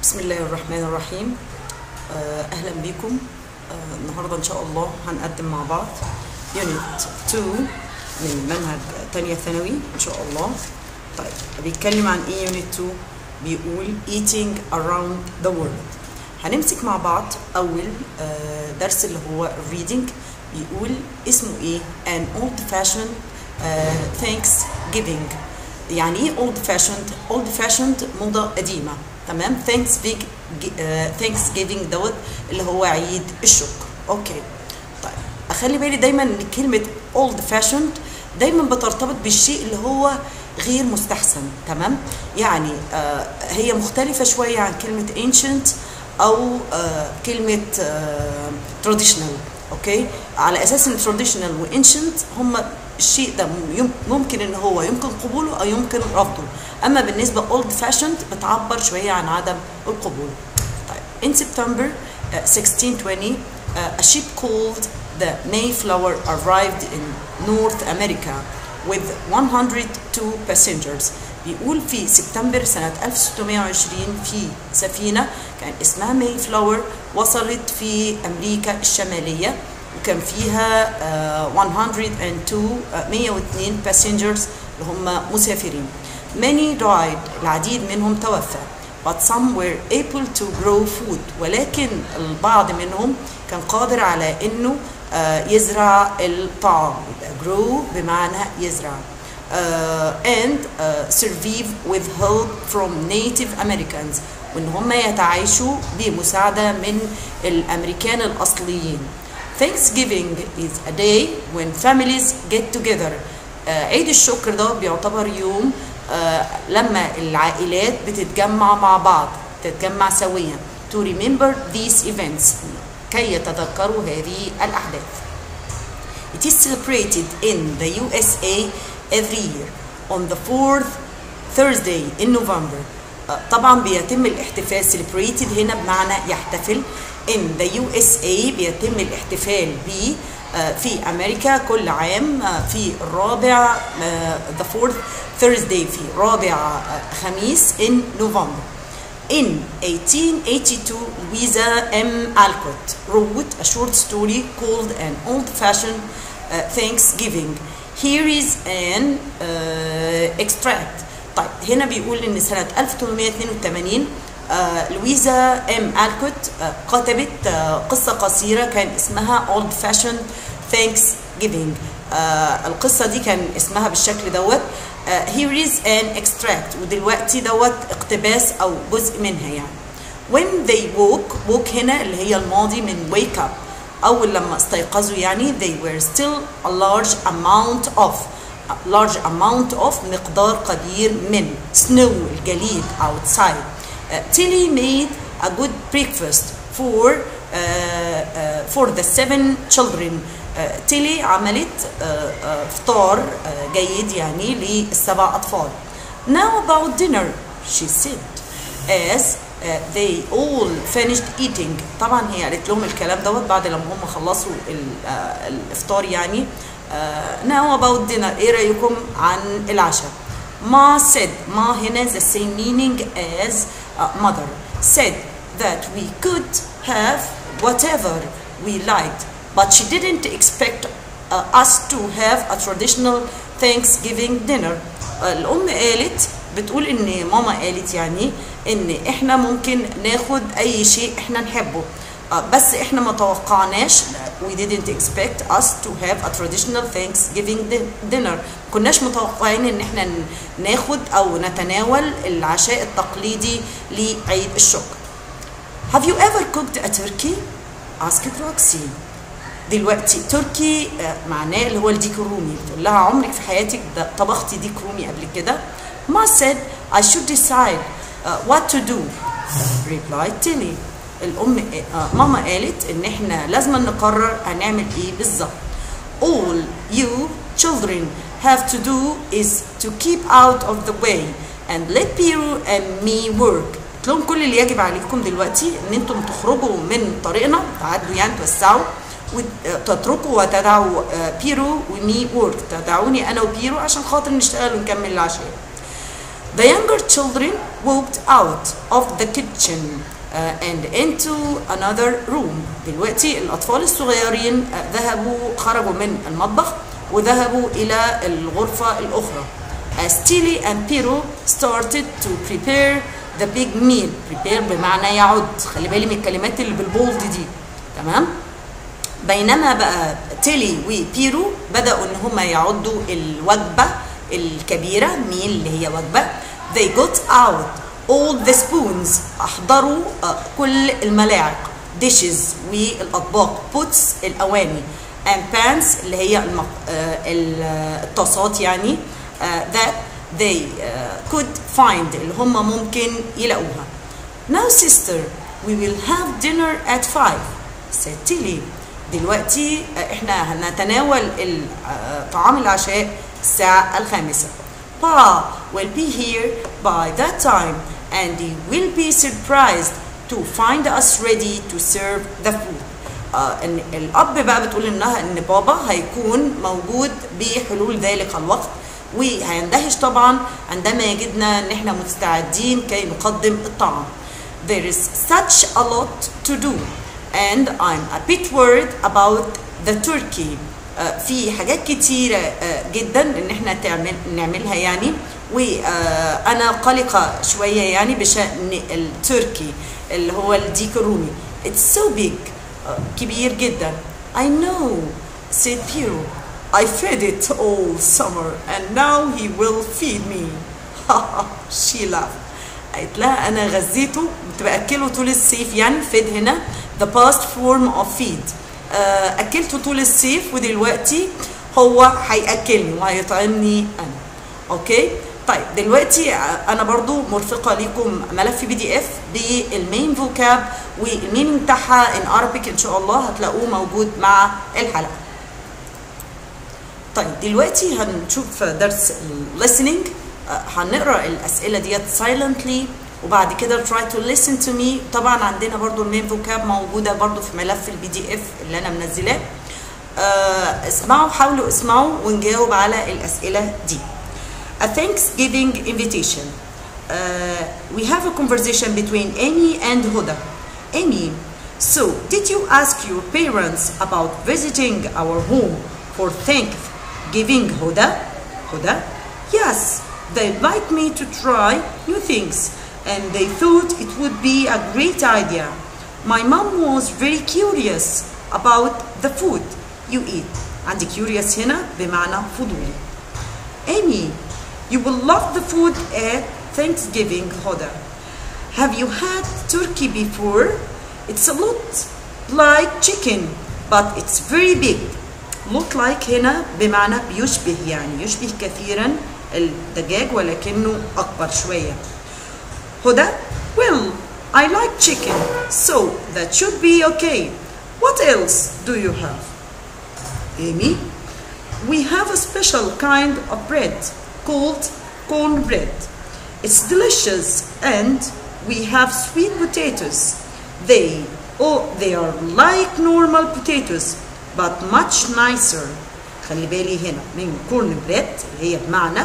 بسم الله الرحمن الرحيم آه، اهلا بكم آه، النهارده ان شاء الله هنقدم مع بعض يونت 2 من منهج تانية ثانوي ان شاء الله طيب بيتكلم عن ايه يونت 2 بيقول eating around the world هنمسك مع بعض اول آه، درس اللي هو reading بيقول اسمه ايه an old fashioned آه، thanksgiving يعني ايه old fashioned old fashioned موضه قديمه تمام ثانكس بيج ثانكس جيفنج دوت اللي هو عيد الشكر اوكي طيب اخلي بالي دايما ان كلمه اولد فاشوند دايما بترتبط بالشيء اللي هو غير مستحسن تمام يعني آه هي مختلفه شويه عن كلمه ancient او آه كلمه آه traditional اوكي على اساس ان traditional وانشنت هم الشيء ده يم- ممكن ان هو يمكن قبوله او يمكن رفضه اما بالنسبه old fashioned بتعبر شويه عن عدم القبول طيب in September uh, 1620 uh, a ship called the Mayflower arrived in North America with 102 passengers بيقول في سبتمبر سنة 1620 في سفينة كان اسمها ماي فلاور وصلت في أمريكا الشمالية وكان فيها آه، 102 آه، 102 passengers اللي هم مسافرين many died العديد منهم توفى but some were able to grow food ولكن البعض منهم كان قادر على انه آه، يزرع الطعام يبقى grow بمعنى يزرع uh, and uh, survive with help from native Americans وان هم يتعايشوا بمساعدة من الامريكان الاصليين Thanksgiving is a day when families get together uh, عيد الشكر ده بيعتبر يوم uh, لما العائلات بتتجمع مع بعض تتجمع سويا to remember these events كي يتذكروا هذه الأحداث It is celebrated in the USA every year on the fourth Thursday in November. آه، طبعا بيتم الاحتفال celebrated هنا بمعنى يحتفل in the USA بيتم الاحتفال ب آه، في امريكا كل عام آه، في الرابع آه، the fourth Thursday في رابع آه، خميس in November. In 1882, Louisa M. Alcott wrote a short story called An Old-Fashioned uh, Thanksgiving. Here is an uh, extract. طيب هنا بيقول ان سنة 1882 آه، لويزا ام الكوت آه، كتبت آه، قصة قصيرة كان اسمها Old Fashioned Thanksgiving آه، القصة دي كان اسمها بالشكل دوت آه، here is an extract ودلوقتي دوت اقتباس او جزء منها يعني when they woke woke هنا اللي هي الماضي من wake up أول لما استيقظوا يعني they were still a large amount of a large amount of مقدار كبير من snow الجليد outside uh, Tilly made a good breakfast for uh, uh, for the seven children uh, تيلي عملت uh, uh, فطار uh, جيد يعني للسبع أطفال Now about dinner she said as uh, they all finished eating طبعا هي قالت لهم الكلام دوت بعد لما هم خلصوا ال- آه، الافطار يعني uh, now about dinner ايه رايكم عن العشاء ما said ما هنا the same meaning as uh, mother said that we could have whatever we liked but she didn't expect uh, us to have a traditional Thanksgiving dinner uh, الأم قالت بتقول ان ماما قالت يعني ان احنا ممكن ناخد اي شيء احنا نحبه آه، بس احنا ما توقعناش we didn't expect us to have a traditional Thanksgiving din- dinner كناش متوقعين ان احنا ن- ناخد او نتناول العشاء التقليدي لعيد الشكر Have you ever cooked a turkey? asked Roxy. دلوقتي تركي آه، معناه اللي هو الديك الرومي بتقول لها عمرك في حياتك ده طبختي ديك رومي قبل كده ما said I should decide uh, what to do replied Tilly الأم آه، ماما قالت إن إحنا لازم نقرر هنعمل إيه بالظبط all you children have to do is to keep out of the way and let Piru and me work قلت لهم كل اللي يجب عليكم دلوقتي ان انتم تخرجوا من طريقنا تعدوا يعني توسعوا وتتركوا وتدعوا بيرو ومي وورك تدعوني انا وبيرو عشان خاطر نشتغل ونكمل العشاء The younger children walked out of the kitchen uh, and into another room. دلوقتي الأطفال الصغيرين uh, ذهبوا خرجوا من المطبخ وذهبوا إلى الغرفة الأخرى. As Tilly and Piero started to prepare the big meal. Prepare بمعنى يعد. خلي بالي من الكلمات اللي بالبولد دي. تمام؟ بينما بقى تيلي وبيرو بدأوا إن هما يعدوا الوجبة الكبيرة ميل اللي هي وجبة they got out all the spoons أحضروا آه، كل الملاعق dishes والأطباق pots الأواني and pans اللي هي المق... آه، ال- آه، الطاسات يعني آه، that they آه، could find اللي هم ممكن يلاقوها now sister we will have dinner at five said Tilly دلوقتي آه، احنا هنتناول ال- آه، طعام العشاء الساعة الخامسة Pa will be here by that time and he will be surprised to find us ready to serve the food آه ان الاب بقى بتقول انها ان بابا هيكون موجود بحلول ذلك الوقت وهيندهش طبعا عندما يجدنا ان احنا مستعدين كي نقدم الطعام there is such a lot to do and I'm a bit worried about the turkey آه، في حاجات كتيرة آه، جدا ان احنا تعمل نعملها يعني وانا قلقة شوية يعني بشأن التركي اللي هو الديك الرومي it's so big آه، كبير جدا I know said Piero I fed it all summer and now he will feed me she laughed قالت لها انا غذيته كنت باكله طول الصيف يعني فيد هنا the past form of feed آه، اكلته طول الصيف ودلوقتي هو هياكلني وهيطعمني انا اوكي طيب دلوقتي انا برضو مرفقه لكم ملف بي دي اف بالمين فوكاب والمينينج بتاعها ان Arabic ان شاء الله هتلاقوه موجود مع الحلقه طيب دلوقتي هنشوف درس listening آه، هنقرا الاسئله ديت silently وبعد كده try to listen to me طبعا عندنا برضو المين فوكاب موجوده برضو في ملف البي دي اف اللي انا منزلاه آه، اسمعوا حاولوا اسمعوا ونجاوب على الاسئله دي A Thanksgiving invitation. Uh, we have a conversation between Amy and Huda. Amy, so did you ask your parents about visiting our home for Thanksgiving, Huda? Huda? Yes, they'd like me to try new things and they thought it would be a great idea. My mom was very curious about the food you eat. عندي curious هنا بمعنى فضولي. Amy, you will love the food at Thanksgiving, Hoda. Have you had turkey before? It's a lot like chicken, but it's very big. Look like هنا بمعنى بيشبه يعني يشبه كثيرا الدجاج ولكنه أكبر شوية. Hoda, well, I like chicken, so that should be okay. What else do you have? Amy, we have a special kind of bread called cornbread. It's delicious and we have sweet potatoes. They oh they are like normal potatoes but much nicer. خلي بالي هنا من كورن بريد هي بمعنى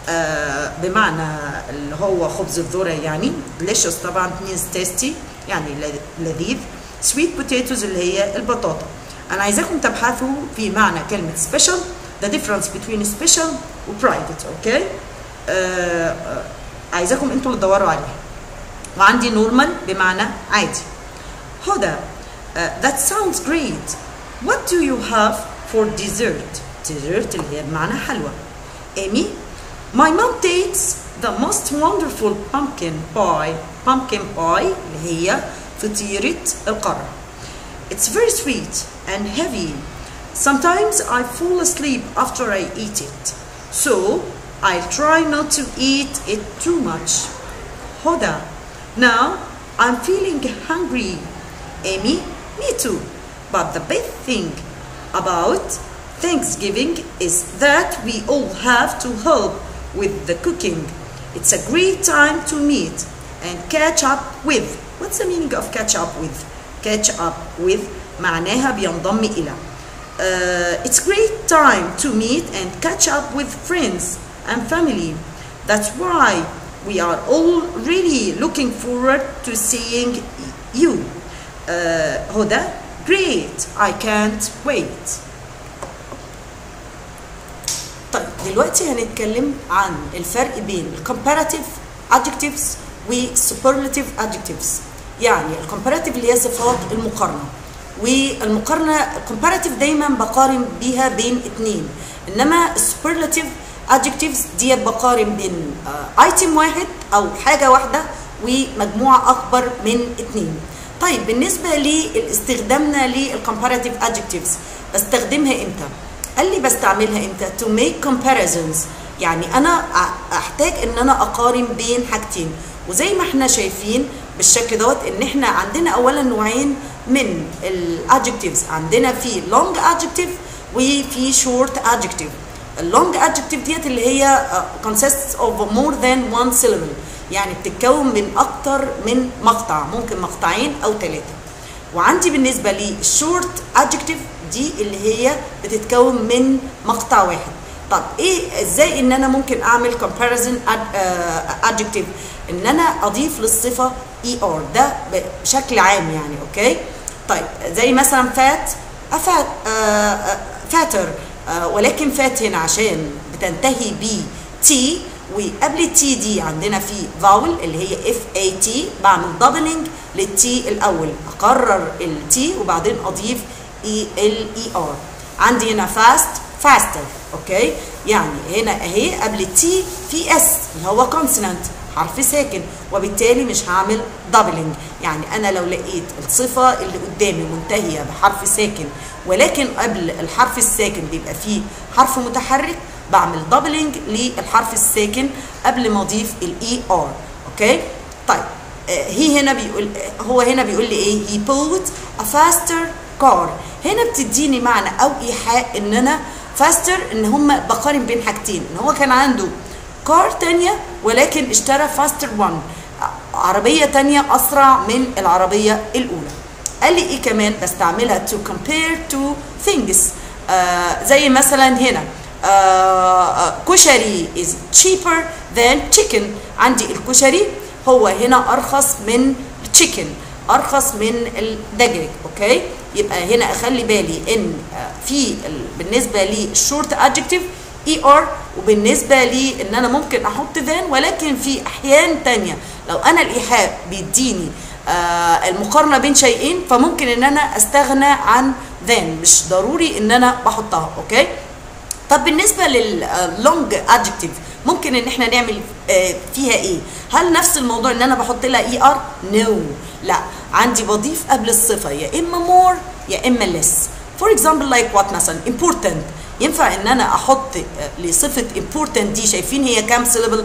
آه بمعنى اللي هو خبز الذرة يعني delicious طبعا means tasty يعني لذيذ sweet potatoes اللي هي البطاطا انا عايزاكم تبحثوا في معنى كلمة special the difference between special و private اوكي آه آه عايزاكم انتوا اللي تدوروا عليها وعندي normal بمعنى عادي هدى uh, that sounds great what do you have for dessert dessert اللي هي بمعنى حلوى Amy my mom takes the most wonderful pumpkin pie pumpkin pie اللي هي فطيرة القرع it's very sweet and heavy sometimes I fall asleep after I eat it so I try not to eat it too much Hoda now I'm feeling hungry Amy me too but the best thing about Thanksgiving is that we all have to help with the cooking. It's a great time to meet and catch up with. What's the meaning of catch up with? Catch up with معناها بينضم إلى. Uh, it's great time to meet and catch up with friends and family. That's why we are all really looking forward to seeing you uh, هدى great I can't wait طيب دلوقتي هنتكلم عن الفرق بين الكومباراتيف adjectives والسوبرلاتيف adjectives يعني الكومباراتيف اللي هي صفات المقارنه والمقارنه الكومباراتيف دايما بقارن بيها بين اتنين انما السوبرلاتيف adjectives دي بقارن بين ايتم واحد او حاجه واحده ومجموعه اكبر من اتنين طيب بالنسبه لاستخدامنا للكومباراتيف adjectives بستخدمها امتى قال لي بستعملها امتى to make comparisons يعني انا احتاج ان انا اقارن بين حاجتين وزي ما احنا شايفين بالشكل دوت ان احنا عندنا اولا نوعين من الادجكتيفز عندنا في long adjective وفي short adjective اللونج adjective ديت اللي هي uh, consists of more than one syllable يعني بتتكون من اكتر من مقطع ممكن مقطعين او ثلاثه وعندي بالنسبه لي الشورت adjective دي اللي هي بتتكون من مقطع واحد طب ايه ازاي ان انا ممكن اعمل comparison ad, uh, adjective ان انا اضيف للصفه اي ار ده بشكل عام يعني اوكي طيب زي مثلا فات افات آه فاتر آه ولكن فات هنا عشان بتنتهي ب تي وقبل التي دي عندنا في فاول اللي هي اف اي تي بعمل دبلنج للتي الاول اقرر التي وبعدين اضيف اي ال اي ار عندي هنا فاست فاستر اوكي يعني هنا اهي قبل التي في اس اللي هو كونسونانت حرف ساكن وبالتالي مش هعمل دبلنج يعني انا لو لقيت الصفه اللي قدامي منتهيه بحرف ساكن ولكن قبل الحرف الساكن بيبقى فيه حرف متحرك بعمل دبلنج للحرف الساكن قبل ما اضيف الاي ار اوكي طيب هي هنا بيقول هو هنا بيقول لي ايه he bought a faster car هنا بتديني معنى او ايحاء ان انا فاستر ان هم بقارن بين حاجتين ان هو كان عنده كار تانية ولكن اشترى فاستر 1 عربية تانية أسرع من العربية الأولى قال لي إيه كمان بستعملها to compare to things آه زي مثلا هنا آه كشري is cheaper than chicken عندي الكشري هو هنا أرخص من chicken أرخص من الدجاج أوكي يبقى هنا أخلي بالي إن في بالنسبة لي short adjective اي ار وبالنسبه لي ان انا ممكن احط ذان ولكن في احيان تانية لو انا الايحاء بيديني آه المقارنه بين شيئين فممكن ان انا استغنى عن ذان مش ضروري ان انا بحطها اوكي طب بالنسبه لللونج ادجكتيف ممكن ان احنا نعمل آه فيها ايه هل نفس الموضوع ان انا بحط لها اي ار نو لا عندي بضيف قبل الصفه يا اما مور يا اما less فور اكزامبل لايك وات مثلا important ينفع ان انا احط لصفه important دي شايفين هي كام syllable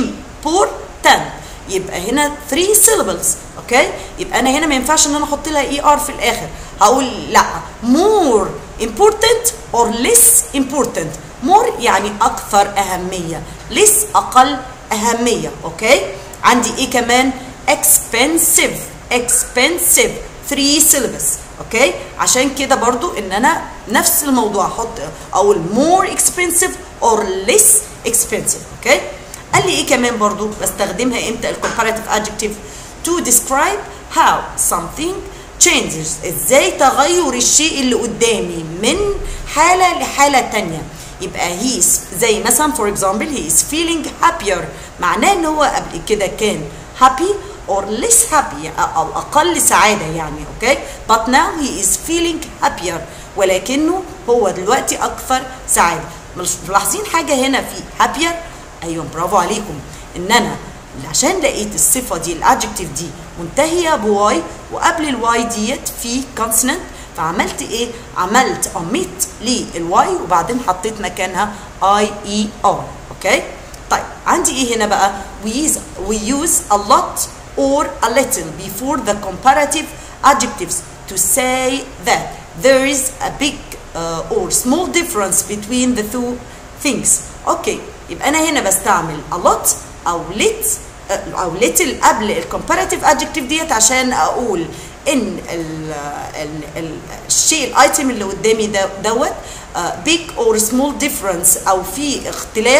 important يبقى هنا 3 syllables اوكي يبقى انا هنا ما ينفعش ان انا احط لها اي ار في الاخر هقول لا more important or less important more يعني اكثر اهميه less اقل اهميه اوكي عندي ايه كمان expensive expensive 3 syllables اوكي عشان كده برضو ان انا نفس الموضوع احط او more expensive or less expensive اوكي قال لي ايه كمان برضو بستخدمها امتى الcomparative adjective to describe how something changes ازاي تغير الشيء اللي قدامي من حالة لحالة تانية يبقى he is زي مثلا for example he is feeling happier معناه ان هو قبل كده كان happy or less happy او اقل سعاده يعني اوكي but now he is feeling happier ولكنه هو دلوقتي اكثر سعاده مش ملاحظين حاجه هنا في happier ايوه برافو عليكم ان انا عشان لقيت الصفه دي الادجكتيف دي منتهيه بواي وقبل الواي ديت في كونسونانت فعملت ايه عملت omit للواي وبعدين حطيت مكانها اي اي ار اوكي طيب عندي ايه هنا بقى we use, we use a lot or a little before the comparative adjectives to say that there is a big uh, or small difference between the two things اوكي يبقى انا هنا بستعمل a lot او lit او little قبل الكومباراتيف adjective ديت عشان اقول ان ال ال ال الشيء الايتم اللي قدامي دوت big or small difference او في اختلاف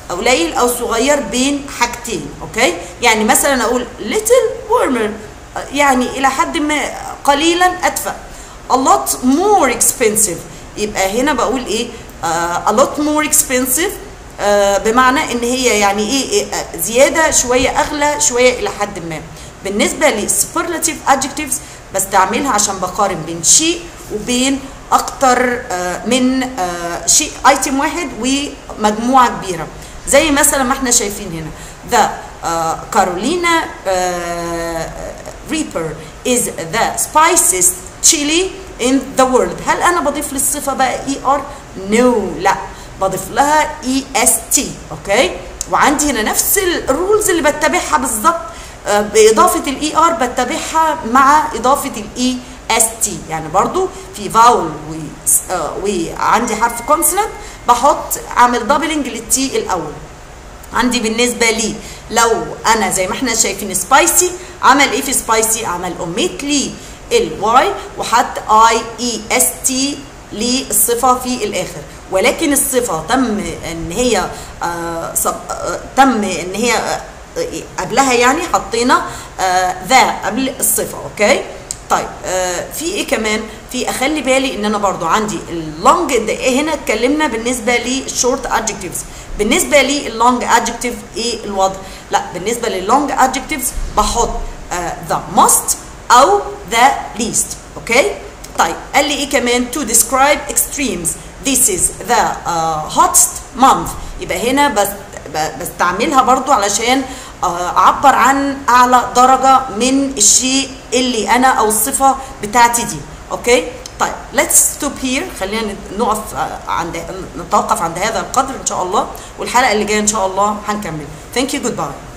قليل او صغير بين حاجتين اوكي يعني مثلا اقول little warmer يعني الى حد ما قليلا ادفأ a lot more expensive يبقى هنا بقول ايه uh, a lot more expensive uh, بمعنى ان هي يعني ايه, إيه uh, زياده شويه اغلى شويه الى حد ما بالنسبه ل superlative adjectives بستعملها عشان بقارن بين شيء وبين اكتر uh, من uh, شيء ايتم واحد ومجموعه كبيره زي مثلا ما احنا شايفين هنا the uh, Carolina uh, Reaper is the spiciest chili in the world هل انا بضيف للصفه بقى اي ار نو لا بضيف لها اي اس تي اوكي وعندي هنا نفس الرولز اللي بتبعها بالظبط باضافه الاي ار بتبعها مع اضافه الاي اس تي يعني برضو في فاول وعندي حرف كونسونانت بحط اعمل دبلنج للتي الاول عندي بالنسبه لي لو انا زي ما احنا شايفين سبايسي عمل ايه في سبايسي عمل اوميت لي الواي وحط اي اي اس تي للصفه في الاخر ولكن الصفه تم ان هي آه صب آه تم ان هي آه قبلها يعني حطينا ذا قبل الصفه اوكي طيب آه في ايه كمان في اخلي بالي ان انا برضو عندي اللونج هنا اتكلمنا بالنسبه للشورت ادجكتيفز بالنسبه لي اللونج ادجكتيف ايه الوضع لا بالنسبه للونج ادجكتيفز بحط ذا uh, most او the least اوكي طيب قال لي ايه كمان to describe extremes this is the uh, hottest month يبقى هنا بس بستعملها برضو علشان اعبر عن اعلى درجه من الشيء اللي انا او الصفه بتاعتي دي اوكي طيب let's stop here خلينا نقف عند نتوقف عند هذا القدر ان شاء الله والحلقه اللي جايه ان شاء الله هنكمل thank you goodbye